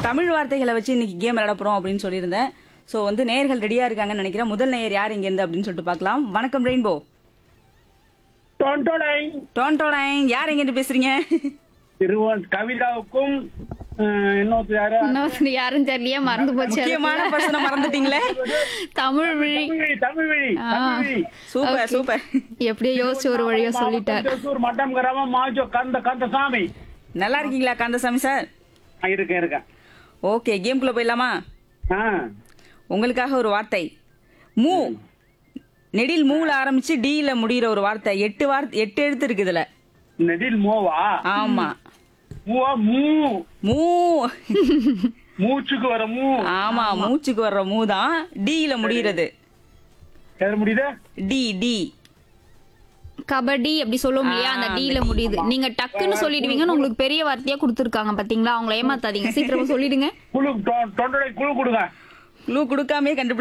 தமிழ் வார்த்தைகளை வச்சு இன்னைக்கு கேம் விளையாட போறோம் அப்படின்னு சொல்லியிருந்தேன் ஸோ வந்து நேயர்கள் ரெடியா இருக்காங்கன்னு நினைக்கிறேன் முதல் நேயர் யார் இங்க இருந்து அப்படின்னு சொல்லிட்டு பார்க்கலாம் வணக்கம் ரெயின்போ தொண்டோடை டோன்டோடைன் யார் எங்க இருந்து பேசுறீங்க திருவன் கவிதாவுக்கும் அஹ், இன்னொருத்தர் யாரு இன்னொருத்தர் யாரும் தெரியலையே மறந்து போச்சு முக்கியமான பர்சனை மறந்துட்டீங்களே தமிழ் விழி தமிழ் வழி தமிழ் வழி ஆ. தமிழ் வழி சூப்பர் சூப்பர் எப்படியோ யோசிச்சு ஒரு வழியா சொல்லிட்டார் திருச்சூர் மட்டம் கிராமம் மாஜோ கந்த கந்தசாமி நல்லா இருக்கீங்களா கந்தசாமி சார் நான் இருக்கேன் இருக்கேன் ஓகே கேம்குள்ள போயிடலாமா ஆ உங்களுக்காக ஒரு வார்த்தை மூ நெடில் மூல ஆரம்பிச்சு டீல முடியிற ஒரு வார்த்தை எட்டு வார்த்தை எட்டு எழுத்து இருக்கு இதுல நெடில் மோவா ஆமா மூவா மூ மூ மூச்சுக்கு வர மூ ஆமா மூச்சுக்கு வர்ற மூ தான் டீல முடியிறது எது முடியுது டி டி கபடி அப்படி சொல்லுவோம் இல்லையா அந்த டீல முடியுது நீங்க டக்குன்னு சொல்லிடுவீங்கன்னு உங்களுக்கு பெரிய வார்த்தையா கொடுத்துருக்காங்க பாத்தீங்களா அவங்கள ஏமாத்தாதீங்க சீக்கிரமா சொல்லிடுங்க குழு தொ- தொண்டோடை குழு கொடுங்க க்ளூ கொடுக்காமே கண்டுபிடி